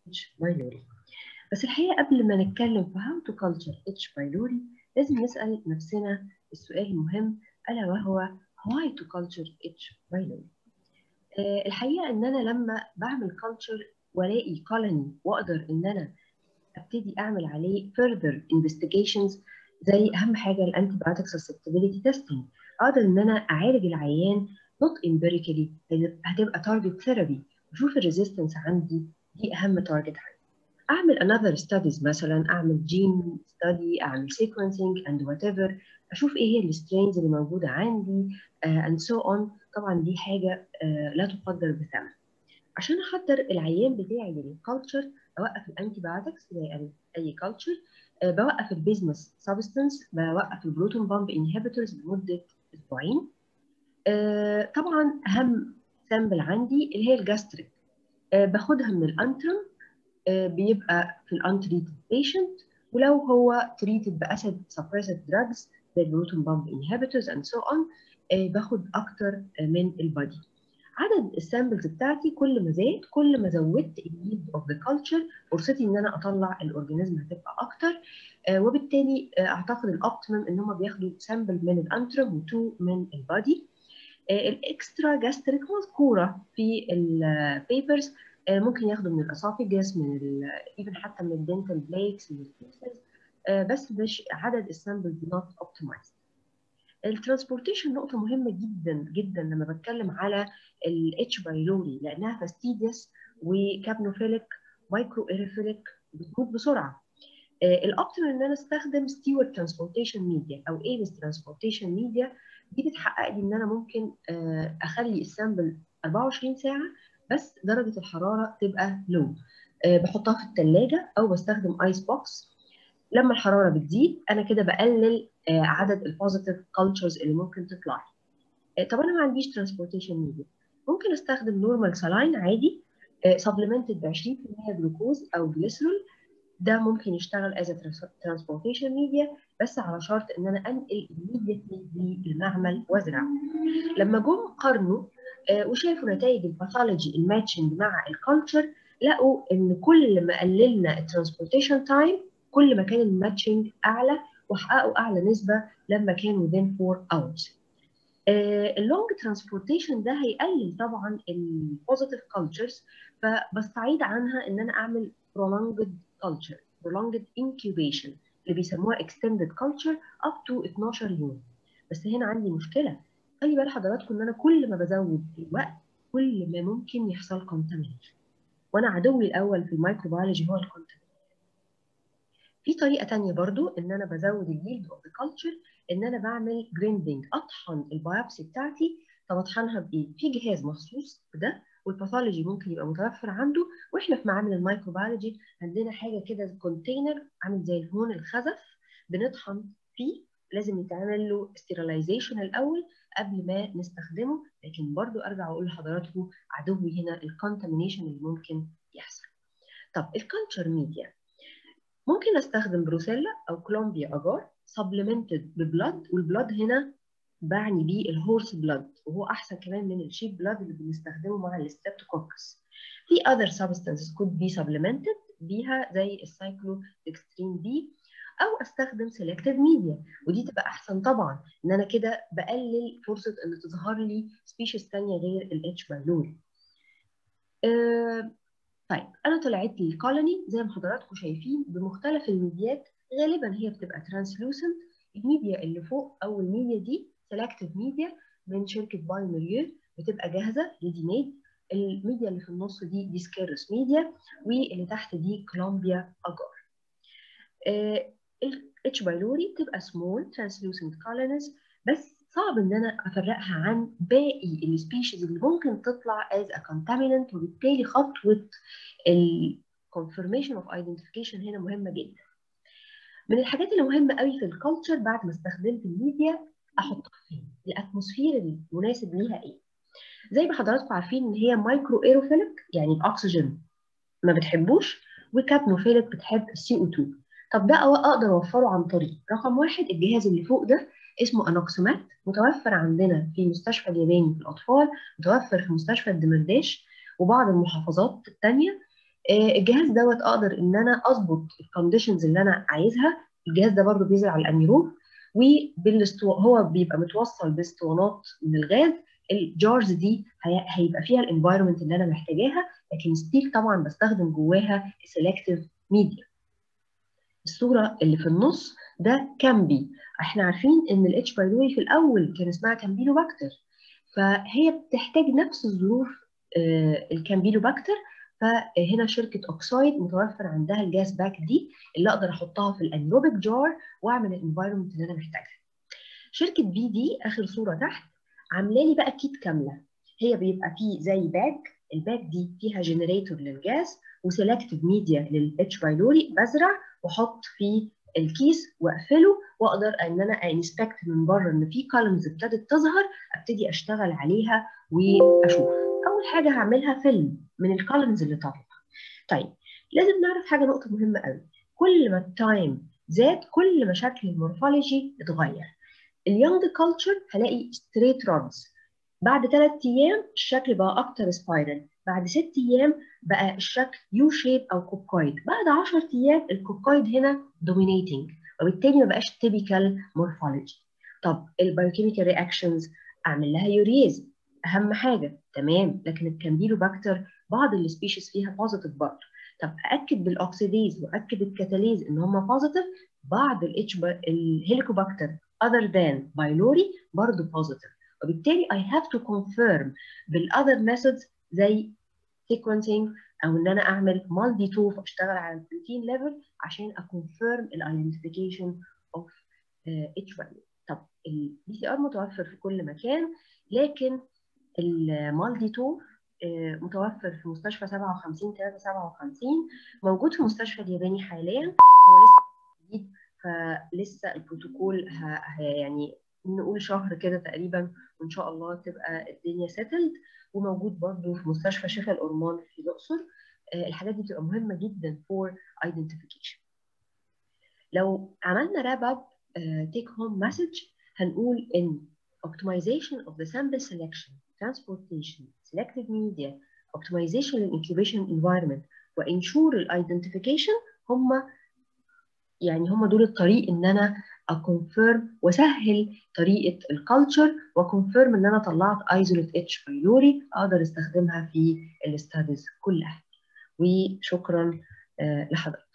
H. بايلوري بس الحقيقة قبل ما نتكلم في how to culture H. بايلوري لازم نسأل نفسنا السؤال المهم ألا وهو why to culture H. بايلوري أه الحقيقة إن أنا لما بعمل culture والاقي colony واقدر ان انا ابتدي اعمل عليه further investigations زي اهم حاجه الانتيبيوتيك susceptibility testing اقدر ان انا اعالج العيان not empirically هتبقى target therapy واشوف الريزيستنس عندي دي اهم تارجت عندي اعمل another studies مثلا اعمل gene study اعمل sequencing and whatever اشوف ايه هي السترينز اللي موجوده عندي uh, and so on طبعا دي حاجه uh, لا تقدر بثمن عشان احضر العيان بتاعي للكالتشر اوقف الانتي بايوتكس زي اي كالتشر أه بوقف البيزنس سبستنس بوقف البروتون بامب انهبيتورز لمده اسبوعين أه طبعا اهم سامبل عندي اللي هي الجاستريك أه باخدها من الانترم بيبقى في الانتريتد بيشنت ولو هو تريتد باسيد سبريسد دراجز زي البروتون بامب انهبيتورز اند سو اون باخد اكتر من البادي عدد السامبلز بتاعتي كل ما زاد كل ما زودت اليلد اوف ذا كلتشر فرصتي ان انا اطلع الاورجانيزم هتبقى اكتر آه وبالتالي آه اعتقد الاوبتيمم ان هم بياخدوا سامبل من الانترم وتو من البادي آه الاكسترا جاستريك مذكوره في البيبرز ممكن ياخدوا من الاسوفيجاس من ايفن حتى من الدنتال بليكس من بس مش عدد السامبلز نوت اوبتمايزد الترانسبورتيشن نقطة مهمة جدا جدا لما بتكلم على الاتش بايلوري لأنها فاستيديس وكابنوفيليك مايكرو ايريفيليك بتموت بسرعة. الأوبتيمال إن أنا أستخدم ستيوارد ترانسبورتيشن ميديا أو ايمس ترانسبورتيشن ميديا دي بتحقق لي إن أنا ممكن أخلي السامبل 24 ساعة بس درجة الحرارة تبقى لو. بحطها في الثلاجة أو بستخدم ايس بوكس لما الحراره بتزيد انا كده بقلل عدد البوزيتيف كلتشرز اللي ممكن تطلع لي طب انا ما عنديش ترانسبورتيشن ميديا ممكن استخدم نورمال سلاين عادي سبلمنتد ب 20% جلوكوز او جليسرول ده ممكن يشتغل از ترانسبورتيشن ميديا بس على شرط ان انا انقل immediately للمعمل وازرع لما جم قارنوا وشافوا نتائج الباثولوجي الماتشنج مع الكالتشر لقوا ان كل ما قللنا الترانسبورتيشن تايم كل ما كان الماتشنج اعلى وحققوا اعلى نسبه لما كان within 4 hours. اللونج ترانسبورتيشن ده هيقلل طبعا البوزيتيف كلتشرز فبستعيد عنها ان انا اعمل prolonged culture prolonged incubation اللي بيسموها extended culture up to 12 يوم بس هنا عندي مشكله خلي بال حضراتكم ان انا كل ما بزود الوقت كل ما ممكن يحصل contamination وانا عدوي الاول في الميكروبيولوجي هو الكونتامينيشن في طريقه تانية برضو ان انا بزود اليلد اوف ذا كلتشر ان انا بعمل جريندنج اطحن البيوبسي بتاعتي طب اطحنها بايه في جهاز مخصوص بده والباثولوجي ممكن يبقى متوفر عنده واحنا في معامل الميكروبيولوجي عندنا حاجه كده كونتينر عامل زي الهون الخزف بنطحن فيه لازم يتعمل له ستيرلايزيشن الاول قبل ما نستخدمه لكن برضو ارجع واقول لحضراتكم عدوي هنا الكونتامينيشن اللي ممكن يحصل طب الكالتشر ميديا ممكن استخدم بروسيلا او كولومبيا اجار سبلمنتد ببلد والبلد هنا بعني بيه الهورس بلد وهو احسن كمان من الشيب بلد اللي بنستخدمه مع الستريبتوكوكس في other substances could be supplemented بيها زي السايكلودكسترين بي او استخدم سيلكتيف ميديا ودي تبقى احسن طبعا ان انا كده بقلل فرصه ان تظهر لي سبيشيز ثانيه غير الاتش بايلوري أه طيب انا طلعت لي الكولوني زي ما حضراتكم شايفين بمختلف الميديات غالبا هي بتبقى ترانسلوسنت الميديا اللي فوق او الميديا دي سيلكتيف ميديا من شركه باي ميليو بتبقى جاهزه ريدي ميد الميديا اللي في النص دي دي سكيرس ميديا واللي تحت دي كولومبيا اجار الاتش بايلوري بتبقى سمول ترانسلوسنت كولونيز بس صعب ان انا افرقها عن باقي السبيشيز اللي ممكن تطلع از ا contaminant وبالتالي خطوه الكونفirmation اوف ايدنتيفيكيشن هنا مهمه جدا. من الحاجات اللي مهمه قوي في الكالتشر بعد ما استخدمت الميديا احطها فين؟ الاتموسفير المناسب ليها ايه؟ زي ما حضراتكم عارفين ان هي مايكرو ايروفيليك يعني الاكسجين ما بتحبوش وكابنوفيليك بتحب السي او 2 طب ده اقدر اوفره عن طريق رقم واحد الجهاز اللي فوق ده اسمه انوكسومات متوفر عندنا في مستشفى الياباني في الاطفال متوفر في مستشفى الدمرداش وبعض المحافظات الثانيه الجهاز دوت اقدر ان انا اظبط الكونديشنز اللي انا عايزها الجهاز ده برضو بينزل على الانيروب وبالستو هو بيبقى متوصل باسطوانات من الغاز الجارز دي هيبقى فيها الانفايرمنت اللي انا محتاجاها لكن ستيل طبعا بستخدم جواها سيلكتيف ميديا الصوره اللي في النص ده كامبي احنا عارفين ان الاتش بايلوري في الاول كان اسمها كامبيلوباكتر فهي بتحتاج نفس الظروف الكامبيلوباكتر فهنا شركه اوكسايد متوفر عندها الجاز باك دي اللي اقدر احطها في الانيروبيك جار واعمل الانفايرمنت اللي انا محتاجها شركه بي دي اخر صوره تحت عامله لي بقى كيت كامله هي بيبقى فيه زي باك الباك دي فيها جنريتور للجاز وسيلكتيف ميديا للاتش بايلوري بزرع واحط فيه الكيس واقفله واقدر ان انا انسبكت من بره ان في كولمز ابتدت تظهر ابتدي اشتغل عليها واشوف اول حاجه هعملها فيلم من الكولمز اللي طالعه طيب لازم نعرف حاجه نقطه مهمه قوي كل ما التايم زاد كل ما شكل المورفولوجي اتغير اليونج كلتشر هلاقي ستريت رودز بعد ثلاث ايام الشكل بقى اكتر سبايرال بعد ست ايام بقى الشكل يو شيب او كوكويد بعد 10 ايام الكوكويد هنا دومينيتنج وبالتالي ما بقاش تيبيكال مورفولوجي طب البايوكيميكال رياكشنز اعمل لها يوريز اهم حاجه تمام لكن الكامبيلوباكتر بعض السبيشيز فيها بوزيتيف برضه طب ااكد بالاكسيديز واكد الكاتاليز ان هم بوزيتيف بعض الاتش الهيليكوباكتر other than بايلوري برضه بوزيتيف وبالتالي I have to confirm بالاذر methods زي sequencing او ان انا اعمل مالدي توف اشتغل على البروتين ليفل عشان اكونفيرم الايدنتيفيكيشن اوف اتش فاليو طب البي سي ار متوفر في كل مكان لكن المالدي توف متوفر في مستشفى 57 3 57 موجود في المستشفى الياباني حاليا هو لسه جديد فلسه البروتوكول يعني نقول شهر كده تقريبا وان شاء الله تبقى الدنيا سيتلد وموجود برضه في مستشفى شفا الأورمان في الأقصر الحاجات دي بتبقى مهمة جدا for identification لو عملنا wrap up uh, take home message هنقول إن optimization of the sample selection transportation selective media optimization incubation environment وensure الايدنتيفيكيشن هم يعني هم دول الطريق ان انا اكونفيرم واسهل طريقه الكالتشر واكونفيرم ان انا طلعت ايزوليت اتش بايلوري اقدر استخدمها في الاستاديز كلها وشكرا لحضرتك